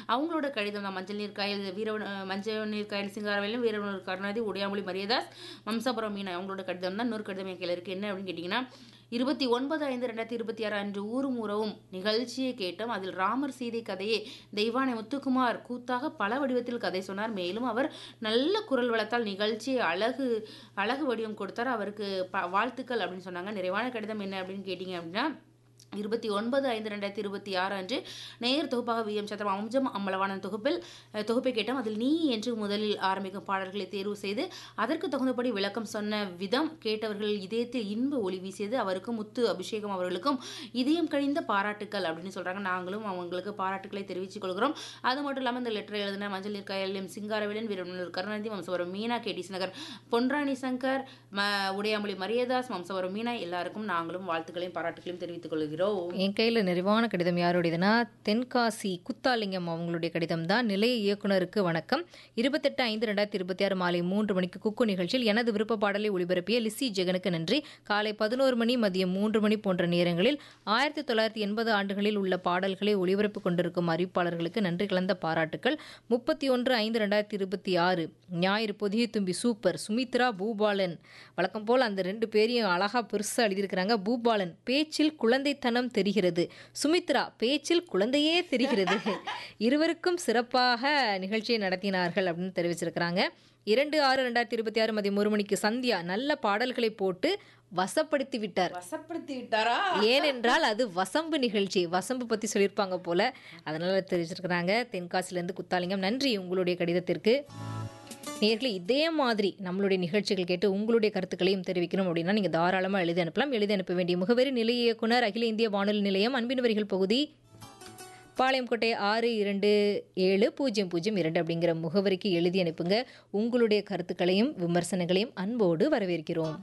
அவங்களோட கடிதம் தான் மஞ்சள் நீர் காயல் வீரவன் அஹ், மஞ்சள் நீர் காயல் சிங்காரவேலும் வீரவனர் கருணாநிதி உடையாமொழி மரியதாஸ் வம்சாபுரம் மீனா அவங்களோட கடிதம் தான் இன்னொரு கடிதம் என் கையில் இருக்குது என்ன அப்படின்னு கேட்டிங்கன்னா இருபத்தி ஒன்பது ஐந்து ரெண்டாயிரத்தி இருபத்தி ஆறு அன்று ஊரும் உறவும் நிகழ்ச்சியை கேட்டோம் அதில் ராமர் சீதை கதையை தெய்வானை முத்துக்குமார் கூத்தாக பல வடிவத்தில் கதை சொன்னார் மேலும் அவர் நல்ல குரல் வளத்தால் நிகழ்ச்சியை அழகு அழகு வடிவம் கொடுத்தார் அவருக்கு ப- வாழ்த்துக்கள் அப்படின்னு சொன்னாங்க நிறைவான கடிதம் என்ன அப்படின்னு கேட்டிங்க அப்படின்னா இருபத்தி ஒன்பது ஐந்து ரெண்டாயிரத்தி இருபத்தி ஆறு அன்று நேயர் தொகுப்பாக வி எம் சத்திரம் அம்ஜம் அம்பலவாணன் தொகுப்பில் அஹ், தொகுப்பை கேட்டோம் அதில் நீ என்று முதலில் ஆரம்பிக்கும் பாடல்களை தேர்வு செய்து அதற்கு தகுந்தபடி விளக்கம் சொன்ன விதம் கேட்டவர்கள் இதயத்தில் இன்ப ஒளி வீசியது அவருக்கும் முத்து அபிஷேகம் அவர்களுக்கும் இதயம் கழிந்த பாராட்டுக்கள் அப்படின்னு சொல்றாங்க நாங்களும் அவங்களுக்கு பாராட்டுக்களை தெரிவித்துக் கொள்கிறோம் அது மட்டும் இல்லாமல் இந்த லெட்டரை எழுதின மஞ்சள் நீர் காயல்யம் சிங்காரவேலன் வீரநல்லூர் கருணாநிதி வம்சவரம் மீனா கேடிஸ் நகர் பொன்ராணி சங்கர் ம உடையாமொழி மரியதாஸ் வம்சவரம் மீனா எல்லாருக்கும் நாங்களும் வாழ்த்துக்களையும் பாராட்டுகளையும் தெரிவித்துக் கொள்கிறோம் என் கையில் நிறைவான கடிதம் யாருடையதுன்னா தென்காசி குத்தாலிங்கம் அவங்களுடைய கடிதம் தான் நிலைய இயக்குனருக்கு வணக்கம் இருபத்தெட்டு ஐந்து ரெண்டாயிரத்தி இருபத்தி ஆறு மாலை மூன்று மணிக்கு குக்கு நிகழ்ச்சியில் எனது விருப்ப பாடலை ஒளிபரப்பிய லிசி ஜெகனுக்கு நன்றி காலை பதினோரு மணி மதியம் மூன்று மணி போன்ற நேரங்களில் ஆயிரத்தி தொள்ளாயிரத்தி எண்பது ஆண்டுகளில் உள்ள பாடல்களை ஒளிபரப்பு கொண்டிருக்கும் அறிவிப்பாளர்களுக்கு நன்றி கலந்த பாராட்டுக்கள் முப்பத்தி ஒன்று ஐந்து ரெண்டாயிரத்தி இருபத்தி ஆறு ஞாயிறு பொதிய தும்பி சூப்பர் சுமித்ரா பூபாலன் வழக்கம் போல் அந்த ரெண்டு பேரையும் அழகா பெருசா எழுதியிருக்கிறாங்க பூபாலன் பேச்சில் குழந்தைத்தனம் தெரிகிறது சுமித்ரா பேச்சில் குழந்தையே தெரிகிறது இருவருக்கும் சிறப்பாக நிகழ்ச்சியை நடத்தினார்கள் அப்படின்னு தெரிவிச்சிருக்கிறாங்க இரண்டு ஆறு ரெண்டாயிரத்தி இருபத்தி ஆறு மதியம் ஒரு மணிக்கு சந்தியா நல்ல பாடல்களை போட்டு வசப்படுத்தி விட்டார் வசப்படுத்தி விட்டாரா ஏனென்றால் அது வசம்பு நிகழ்ச்சி வசம்பு பத்தி சொல்லியிருப்பாங்க போல அதனால தெரிவிச்சிருக்கிறாங்க தென்காசிலேருந்து குத்தாலிங்கம் நன்றி உங்களுடைய கடிதத்திற்கு நேர்களே இதே மாதிரி நம்மளுடைய நிகழ்ச்சிகள் கேட்டு உங்களுடைய கருத்துக்களையும் தெரிவிக்கணும் அப்படின்னா நீங்கள் தாராளமாக எழுதி அனுப்பலாம் எழுதி அனுப்ப வேண்டிய முகவரி நிலைய இயக்குனர் அகில இந்திய வானொலி நிலையம் அன்பின் வரிகள் பகுதி பாளையங்கோட்டை ஆறு இரண்டு ஏழு பூஜ்ஜியம் பூஜ்ஜியம் இரண்டு அப்படிங்கிற முகவரிக்கு எழுதி அனுப்புங்க உங்களுடைய கருத்துக்களையும் விமர்சனங்களையும் அன்போடு வரவேற்கிறோம்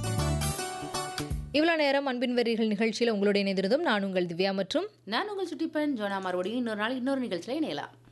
இவ்வளோ நேரம் அன்பின் வரிகள் நிகழ்ச்சியில் உங்களுடைய இணைந்திருந்தும் நான் உங்கள் திவ்யா மற்றும் நான் உங்கள் சுட்டிப்பன் ஜோனா மறுபடியும் இன்னொரு நாள் இன்னொரு நிகழ்ச்சியில் இணையலாம்